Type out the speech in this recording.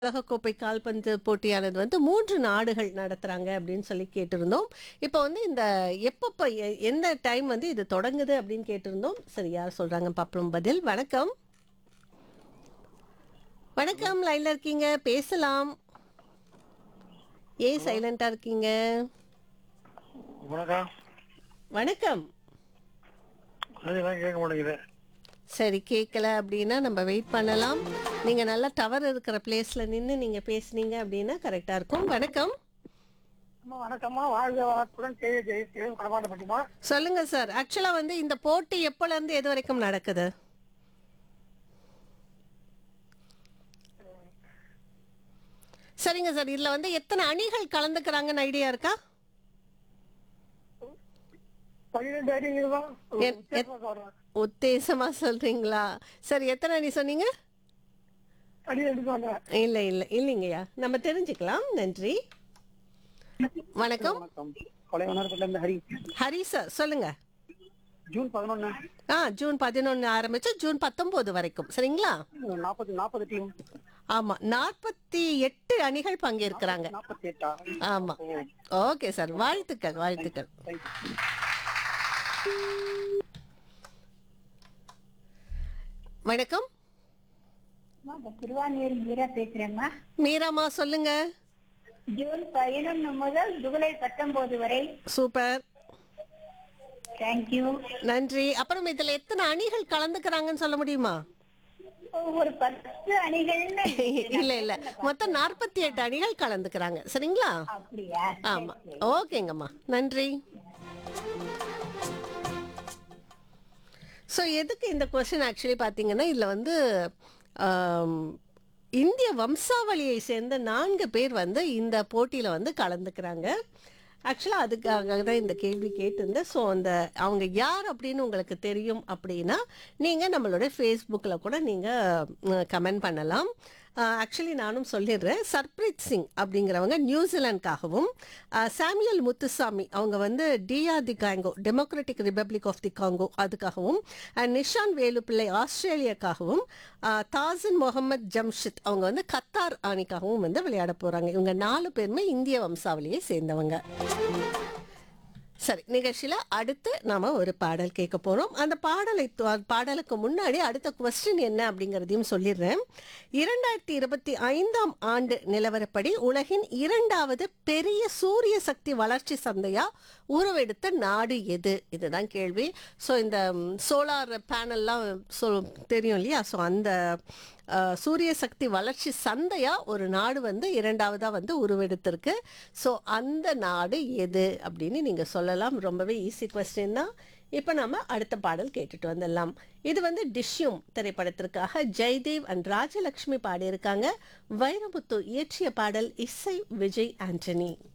உலகக்கோப்பை கால்பந்து போட்டியானது வந்து மூன்று நாடுகள் நடத்துறாங்க அப்படின்னு சொல்லி கேட்டிருந்தோம் இப்போ வந்து இந்த எப்பப்ப எ- எந்த டைம் வந்து இது தொடங்குது அப்படின்னு கேட்டிருந்தோம் சரி யார் சொல்றாங்க பாப்போம் பதில் வணக்கம் வணக்கம் லைன்ல இருக்கீங்க பேசலாம் ஏன் சைலண்டா இருக்கீங்க வணக்கம் வணக்கம் அதெல்லாம் கேட்க மாட்டேங்குது சரி கேட்கல அப்படின்னா நம்ம வெயிட் பண்ணலாம் நீங்க நல்லா டவர் இருக்கிற பிளேஸ்ல நின்று நீங்க பேசுனீங்க அப்படின்னா கரெக்டா இருக்கும் வணக்கம் அம்மா வணக்கம்மா வாழ்க வளத்துடன் செய்தி ஜெய் செய்தி கடமாட்ட பட்டிமா சொல்லுங்க சார் ஆக்சுவலா வந்து இந்த போட்டி எப்பல இருந்து எது வரைக்கும் நடக்குது சரிங்க சார் இதுல வந்து எத்தனை அணிகள் கலந்துக்கிறாங்கன்னு ஐடியா இருக்கா பன்னிரெண்டு அடிகள் தான் எத்- எத்- உத்தேசமா சொல்றீங்களா சரி எத்தனை அணி சொன்னீங்க அடி எடுப்பாங்க இல்ல இல்ல இல்லைங்கய்யா நம்ம தெரிஞ்சுக்கலாம் நன்றி வணக்கம் வணக்கம் கொலைவனர்பட்டில இருந்து ஹரி ஹரி சார் சொல்லுங்க ஜூன் பதினொன்னு ஆ ஜூன் பதினொன்னு ஆரம்பிச்சு ஜூன் பத்தொன்பது வரைக்கும் சரிங்களா நாற்பது நாற்பது டீம் ஆமா நாற்பத்தி எட்டு அணிகள் பங்கேற்கிறாங்க நாற்பத்தி எட்டா ஆமா ஓகே சார் வாழ்த்துக்கள் வாழ்த்துக்கள் வணக்கம் திருவானூர் மீரா பேசுறேம்மா மீராமா சொல்லுங்க ஜூன் பதினொன்னு முதல் ஜூலை பத்தொன்பது வரை சூப்பர் தேங்க்யூ நன்றி அப்புறம் இதுல எத்தனை அணிகள் கலந்துக்கிறாங்கன்னு சொல்ல முடியுமா ஒரு பத்து அணிகள்னு இல்ல இல்ல மொத்தம் நாற்பத்தி எட்டு அணிகள் கலந்துக்கிறாங்க சரிங்களா அப்படியா ஆமா ஓகேங்கம்மா நன்றி ஸோ எதுக்கு இந்த கொஸ்டின் ஆக்சுவலி பார்த்தீங்கன்னா இதில் வந்து ஆம், இந்திய வம்சாவளியை சேர்ந்த நான்கு பேர் வந்து இந்த போட்டியில் வந்து கலந்துக்கிறாங்க ஆக்சுவலாக அதுக்காக தான் இந்த கேள்வி கேட்டிருந்தேன் ஸோ அந்த அவங்க யார் அப்படின்னு உங்களுக்கு தெரியும் அப்படின்னா நீங்கள் நம்மளோட ஃபேஸ்புக்கில் கூட நீங்கள் கமெண்ட் பண்ணலாம் ஆக்சுவலி நானும் சொல்லிடுறேன் சர்ப்ரீத் சிங் அப்படிங்கிறவங்க நியூசிலாந்துக்காகவும் சாமுயல் முத்துசாமி அவங்க வந்து DR the Congo Democratic Republic of the Congo அதுக்காகவும் அண்ட் நிஷான் வேலுப்பிள்ளை ஆஸ்திரேலியாக்காகவும் அஹ், தாசின் முகமது ஜம்ஷித் அவங்க வந்து கத்தார் அணிக்காகவும் வந்து விளையாட போறாங்க இவங்க நாலு பேருமே இந்திய வம்சாவளியை சேர்ந்தவங்க சரி நிகழ்ச்சியில அடுத்து நாம ஒரு பாடல் கேட்க போறோம் அந்த பாடலை து- பாடலுக்கு முன்னாடி அடுத்த கொஸ்டின் என்ன அப்படிங்கறதையும் சொல்லிடுறேன் இரண்டாயிரத்தி இருபத்தி ஐந்தாம் ஆண்டு நிலவரப்படி உலகின் இரண்டாவது பெரிய சூரிய சக்தி வளர்ச்சி சந்தையா உருவெடுத்த நாடு எது இதுதான் கேள்வி ஸோ இந்த சோலார் பேனல்லாம் சொ தெரியும் இல்லையா ஸோ அந்த அஹ், சூரிய சக்தி வளர்ச்சி சந்தையா ஒரு நாடு வந்து இரண்டாவதா வந்து உருவெடுத்திருக்கு ஸோ அந்த நாடு எது அப்படின்னு நீங்க சொல்லலாம் ரொம்பவே ஈஸி கொஸ்டின் தான் இப்போ நம்ம அடுத்த பாடல் கேட்டுட்டு வந்துடலாம் இது வந்து டிஷ்யூம் திரைப்படத்திற்காக ஜெய்தேவ் அண்ட் ராஜலக்ஷ்மி பாடியிருக்காங்க வைரமுத்து இயற்றிய பாடல் இசை விஜய் ஆண்டனி